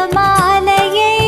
மாலையை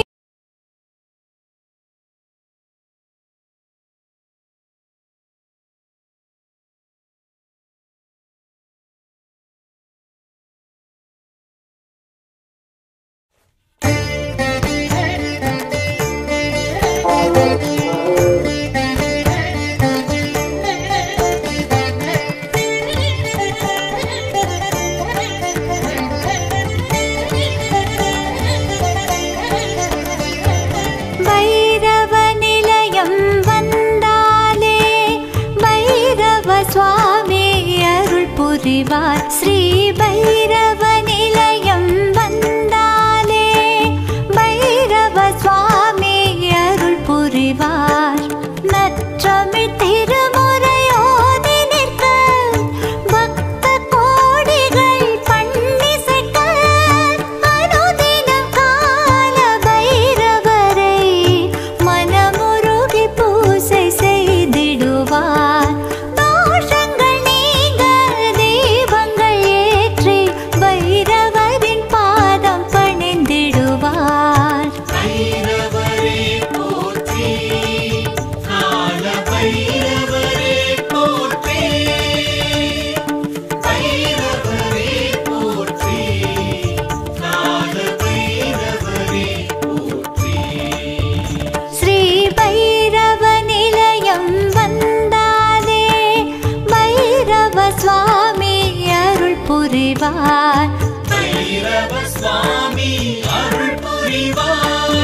பைரவ நிலையம் வந்தாலே பைரவ சுவாமி அருள் புரிவார் ஸ்ரீ பைரவ நிலையம் வந்தாலே பைரவ சுவாமி அருள் புரிவார் நற்றமிழ் திருமுறையோதி நிற்க பக்த கோடிகள் பண்ணிசைக்க அனுதினம் கால பைரவரை மனமுருகி பூசை செய்திடுவார் தோஷங்கள் நீங்க தீபங்கள் ஏற்றி பைரவரின் பாதம் பணிந்திடுவார் பைரவரே போற்றி கால பைரவரே போற்றி பைரவரே போற்றி கால பைரவரே போற்றி ஸ்ரீ பைரவ நிலையம் வந்தாலே பைரவ சுவாமி அருள் புரிவார் பைரவ சுவாமி அருள் புரிவார்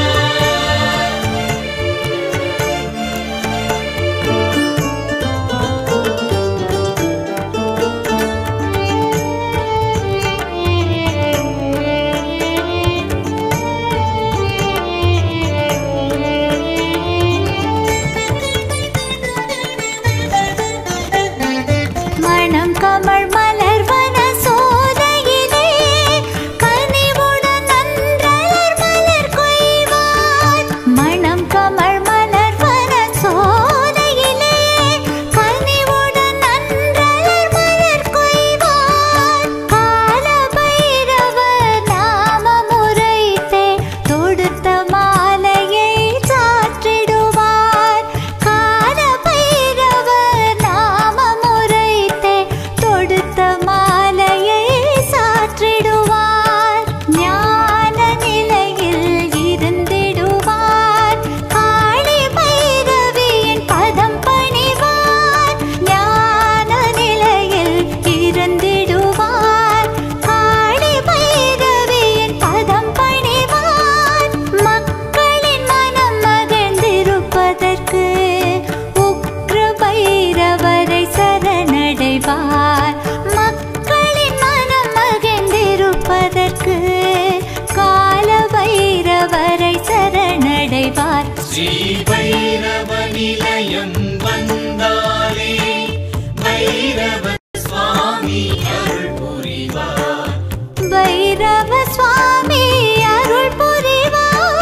மணம் கமழ் மலர்வன சோலையிலே கனிவுடன் நன்றலர் மலர் கொய்வார் மணம் கமழ் மலர்வன சோலையிலே கனிவுடன் நன்றலர் மலர் கொய்வார் கால பைரவர் நாமம் உரைத்தே தொடுத்த மாலையை சாற்றிடுவார் கால பைரவர் நாமம் உரைத்தே தொடுத்த மாலையை சாற்றிடுவார் ஞான நிலையில் இருந்திடுவார் காளி பைரவியின் பதம் பணிவார் ஞான நிலையில் இருந்திடுவார் காளி பைரவியின் பதம் பணிவார் மக்களின் மனம் மகிழ்ந்திருப்பதற்கு உக்ர பைரவரை சரணடைவார் மக்களின் மனம் மகிழ்ந்திருப்பதற்கு கால பைரவரை சரணடைவார் ஸ்ரீ பைரவ நிலையம் வந்தாலே பைரவ சுவாமி அருள் புரிவார் பைரவ சுவாமி அருள் புரிவார்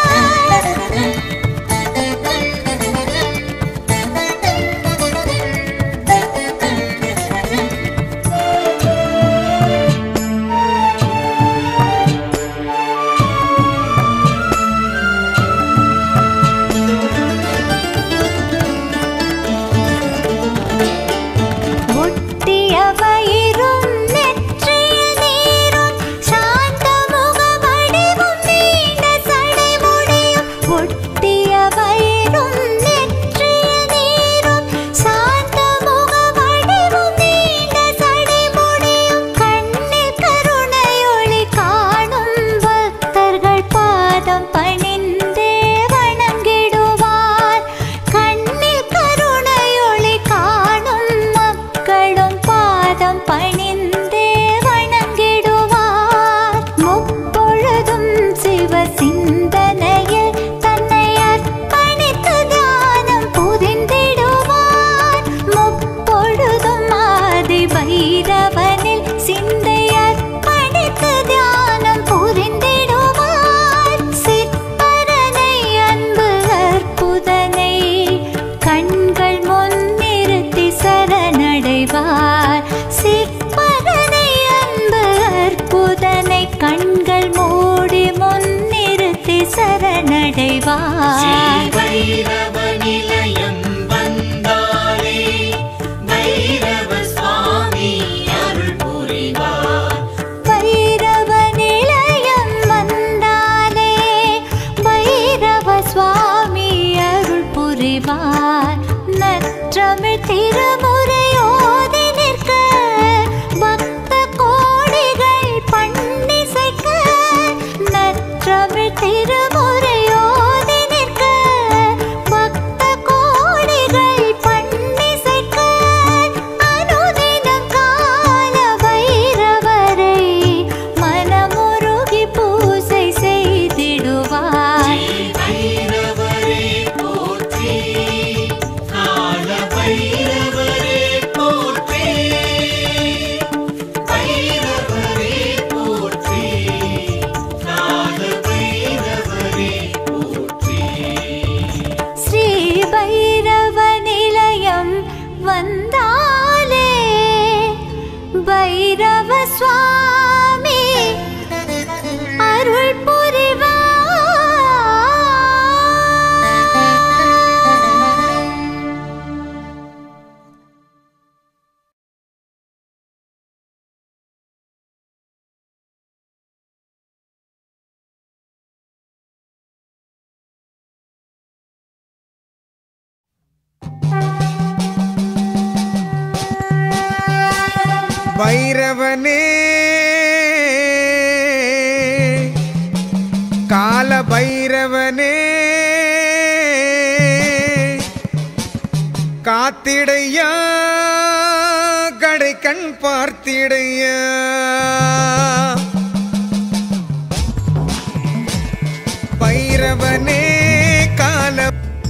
ஒட்டிய வயிறும் நெற்றியில் நீரும் சாந்த முகவடிவும் நீண்ட சடைமுடியும் ஒட்டிய வயிறும் நெற்றியில் நீரும் சாந்த முகவடிவும் நீண்ட சடைமுடியும் கண்ணில் கருணையொளி காணும் பக்தர்கள் பாதம் பணிந்தே வணங்கிடுவார் கண்ணில் கருணையொளி காணும் மக்களும் பாதம் பணிந்தே வணங்கிடுவார் முப்பொழுதும் சிவ சிந்தனையில் தன்னை அர்ப்பணித்து தியானம் புரிந்திடுவார் முப்பொழுதும் ஆதி பைரவனில் சிந்தை அர்ப்பணித்து தியானம் புரிந்திடுவார் சிற்பரனை அன்பு அற்புதனை கண்கள் முன்னிறுத்தி சரணடைவார் சிற்பரனை அன்பு அற்புதனை கண்கள் மூடி முன் புரிவார் பைரவ நிலையம் வந்தாலே பைரவ சுவாமி அருள் புரிவார் பைரவ நிலையம் வந்தாலே பைரவ சுவாமி அருள் புரிவார் நற்றமிழ் திருமுறையோதி நிற்க பக்த கோடிகள் பண்ணிசைக்க நற்றமிழ் திருமுறையோதி நிற்க பக்த கோடிகள் பண்ணிசைக்க அனுதினம் கால பைரவரை மனமுருகி பூசை செய்திடுவார் பைரவரே போற்றி கால பைரவரே போற்றி பைரவரே போற்றி கால பைரவரே போற்றி ஸ்ரீ பைரவ நிலையம் வந்தாலே பைரவ சுவாமி அருள் புரிவார் பைரவனே கால பைரவனே காத்திடையா கடை கண் பார்த்திடையா பைரவனே கால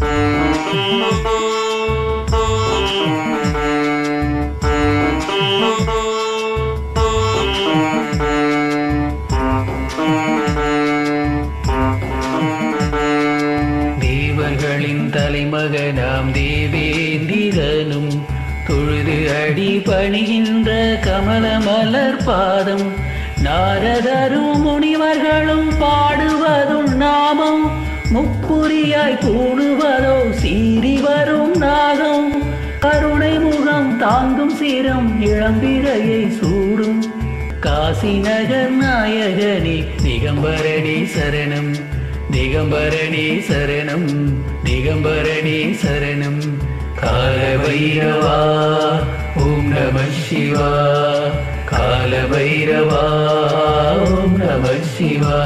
தேவர்களின் தலைமகனாம் தேவேந்திரனும் தொழுது அடி பணிகின்ற கமல மலர் பாதம் நாரதரும் முனிவர்களும் பாடுவதும் நாமம் முப்புரியாய் கூடுவதோ சீறி வரும் நாகம் கருணை முகம் தாங்கும் சிரம் இளம்பிரையை சூடும் காசி நகர் நாயகனே திகம்பரணி சரணம் திகம்பரணி சரணம் திகம்பரணி சரணம் கால பைரவா ஓம் நம சிவா கால பைரவா ஓம் நம சிவா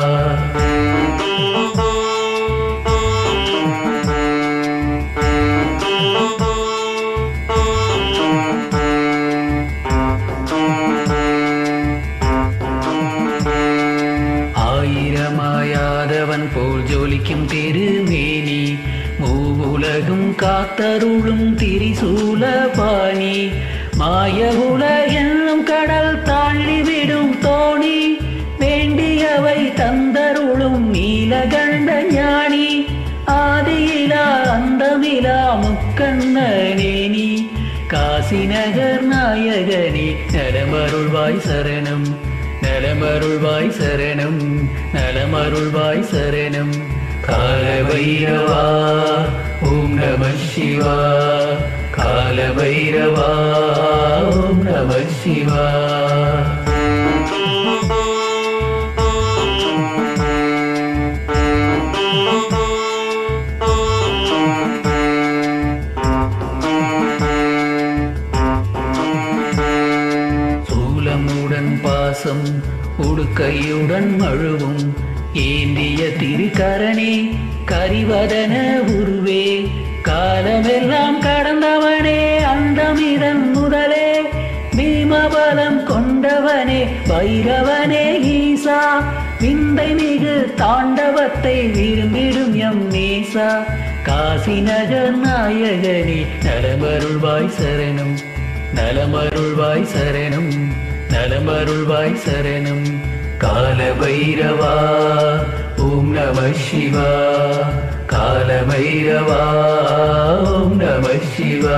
ஆயிரமாயாதவன் போல் ஜொலிக்கும் திருமேனி மூவுலகும் காத்தருளும் திரிசூல பாணி மாய உலகென்னும் கடல் தாண்டிவிடும் தோணி வேண்டியவை தந்தருளும் நீலகண்ட ஞானி ஆதியிலா அந்தமிலா முக்கண்ணனேனி காசி நகர் நாயகனே நலமருள்வாய் சரணம் நலமருள்வாய் சரணம் நலமருள்வாய் சரணம் கால பைரவா ஓம் நம சிவா கால பைரவா ஓம் நம சிவா சூலமுடன் பாசம் உடுக்கையுடன் மழுவும் ஏந்திய திருக்கரணே கரிவதன உருவே காலமெல்லாம் கடந்தவனே அந்தமிதன் முதலே பீமபலம் கொண்டவனே பைரவனே ஈசா விந்தை மிகு தாண்டவத்தை விரும்பிடும் எம் நேசா காசி நகர் நாயகனே நலமருள்வாய் சரணம் நலமருள்வாய் சரணம் நலமருள்வாய் சரணம் கால பைரவா ஓம் நம சிவா கால பைரவா ஓம் நம சிவா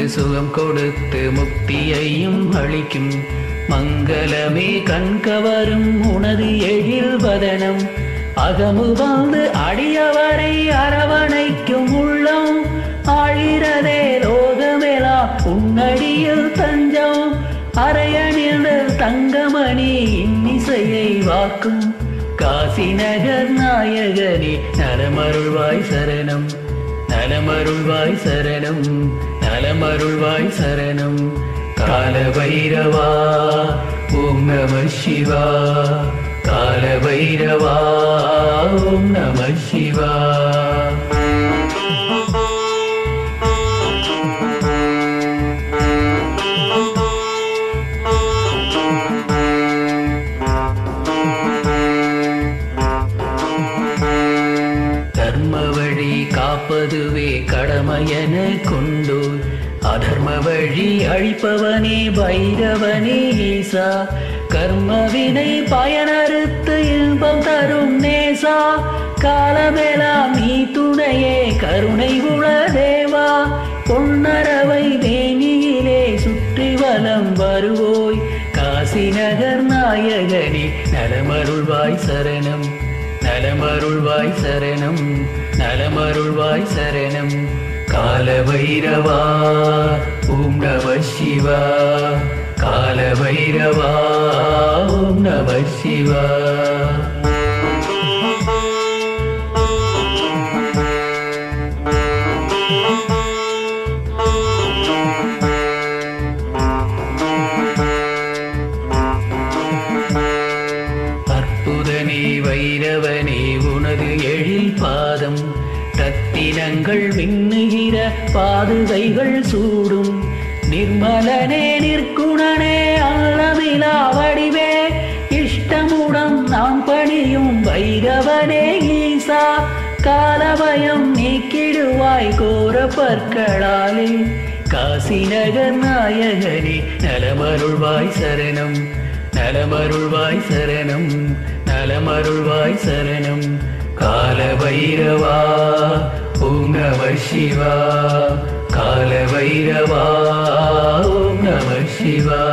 சுகம் கொடுத்து முக்தியையும் அளிக்கும் மங்களமே கண்கவரும் உனது எழில் வதனம் அகமு வந்து அடியவரை அரவணைக்கும் உள்ளம் ஆழிரதே லோகமெலாம் உன்னடியில் தஞ்சம் அரையணிந்த தங்கமணி இன்னிசையை வாக்கும் காசி நகர் நாயகனே நலமருள்வாய் சரணம் நலமருள்வாய் சரணம் நலமருள்வாய் சரணம் கால பைரவா ஓம் நம சிவா கால பைரவா ஓம் நம சிவா தர்ம வழி காப்பதுவே கடமையென கொண்டு அதர்ம வழி அழிப்பவனே பைரவனே ஈசா கர்மவினை பயனறுத்து இன்பம் தரும் நேசா காலமெல்லாம் நீ துணையே கருணை உள தேவா பொன்னரவை வேணியிலே சுற்றி வலம் வருவோய் காசி நகர் நாயகனே நலமருள்வாய் சரணம் நலமருள்வாய் சரணம் நலமருள்வாய் சரணம் கால பைரவா ஓம் நம சிவா கால பைரவா ஓம் நம சிவா அற்புதனே வைரவனே உனது எழில் பாதம் ரத்தினங்கள் மின்னுகிற பாதுகைகள் சூடும் நிர்மலனே நிற்குணனே அல்லமிலா வடிவே இஷ்டமுடன் நாம் பணியும் வைரவனே ஈசா காலபயம் நீக்கிடுவாய் கோர பற்களாலே காசி நகர் நாயகனே நலமருள்வாய் சரணம் நலமருள்வாய் சரணம் நலமருள்வாய் சரணம் கால பைரவா ஓம் நம சிவா கால பைரவா ஓம் நம சிவா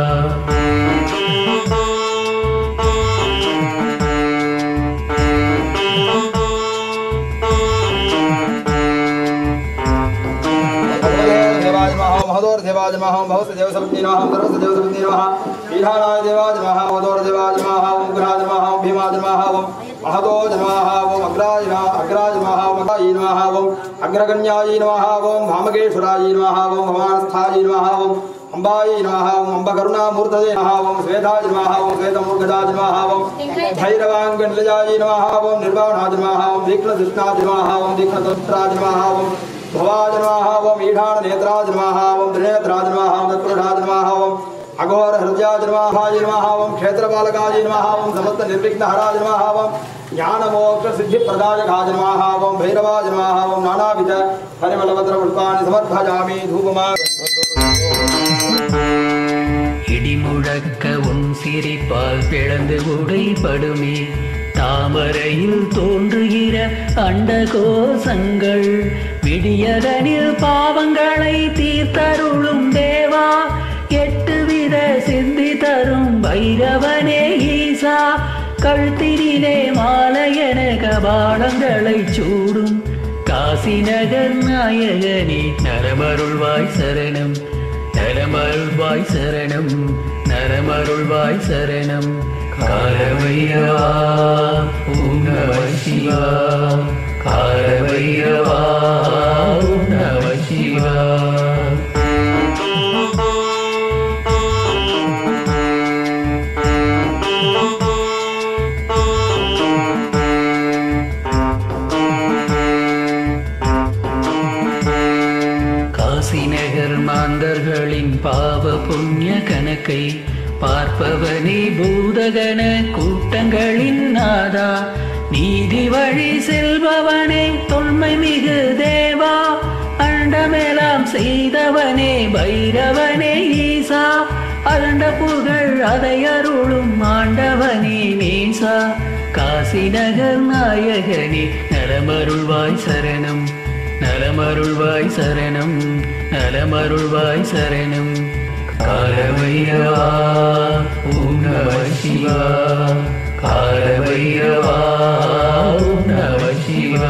देवाय नमः महदोर देवाय नमः भवस देव सबज्ञ नमः सर्वस देव सबज्ञ नमः ईशानाय देवाय नमः महदोर देवाय नमः ओम ग्रहाय नमः ओम भीमाय नमः ओम महदो नमः ओम अग्राय नमः अग्राय नमः ओम अग्राय नमः ओम अग्रगण्याय नमः ओम भामगेश्वराय नमः ओम भवानस्थाय नमः ओम अम्बाय नमः ओम अम्बकरुणामूर्तये नमः ओम श्वेताय नमः ओम श्वेतमूर्खदाय नमः ओम भैरवाङ्गनिलयाय नमः ओम निर्वाणाय नमः ओम दीक्षणदृष्णाय नमः ओम दीक्षणतन्त्राय नमः ओम भवाय नमः ओम ईढाण नेत्राय नमः ओम त्रिनेत्राय नमः ओम तत्पुरुषाय नमः ओम अघोर हृदयाय नमः नमः ओम क्षेत्रपालकाय नमः ओम समस्त निर्विघ्नहराय नमः ओम ज्ञानमोक्ष सिद्धिप्रदायकाय नमः ओम भैरवाय नमः ओम नानाविध परिमलपत्र पुष्पाणि समर्पयामि धूपमा இடிமுழக்க உன் சிரிப்பால் பிளந்து உடைபடுமே தாமரையில் தோன்றுகிற அண்டகோசங்கள் விடியதனில் பாவங்களை தீர்த்தருளும் தேவா எட்டு வித சிந்தி தரும் பைரவனே ஈசா கழுத்தினிலே மாலையன கபாலங்களை சூடும் காசி நகர் நாயகனே நரமருள்வாய் சரணம் நரமருள்வாய் சரணம் நரமருள்வாய் சரணம் காலவைரவா ஓம் நம சிவா காலவைரவா ஓம் நம சிவா காசி நகர் மாந்தர்களின் பாவ புண்ணிய கணக்கை பார்ப்பவனே பூதகன கூட்டங்களின் நாதா நீதி வழி செல்பவனே தொன்மை மிகு தேவா அண்டமெல்லாம் செய்தவனே பைரவனே ஈசா அருண்ட புகழ் அதை அருளும் ஆண்டவனே நேசா காசி நகர் நாயகனே நலமருள்வாய் சரணம் நலமருள்வாய் சரணம் நலமருள்வாய் சரணம் காலவைரவா ஓம் நம சிவா காலவைரவா ஓம் நம சிவா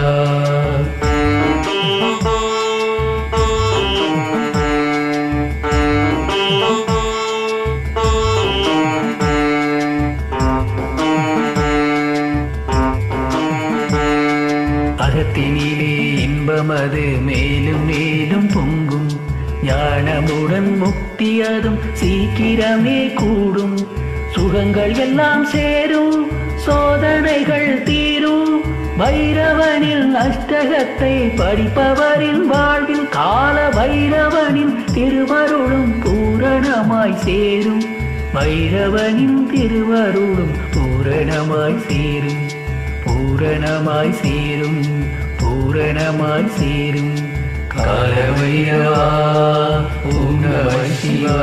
அகத்தினிலே இன்பமது மேலும் மேலும் பொங்கும் ஞானமுடன் முக்தியதும் சீக்கிரமே கூடும் சுகங்கள் எல்லாம் சேரும் சோதனைகள் தீரும் பைரவனில் அஷ்டகத்தை படிப்பவரின் வாழ்வில் கால பைரவனின் திருவருளும் பூரணமாய் சேரும் பைரவனின் திருவருளும் பூரணமாய் சேரும் பூரணமாய் சேரும் பூரணமாய் சேரும் காலவைரவா ஓம் நம சிவா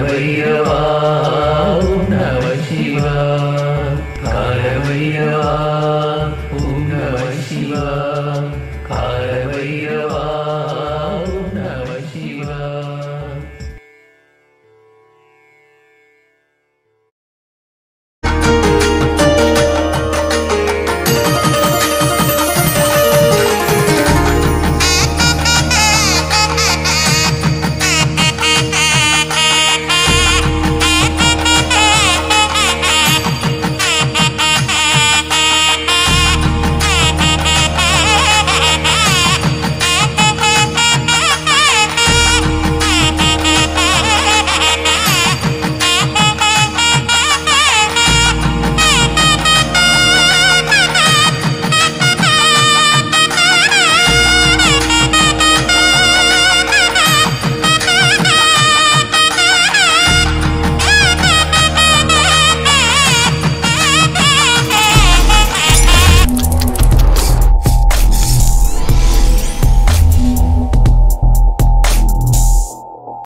காலவைரவா ஓம் நம சிவா காலவைரவா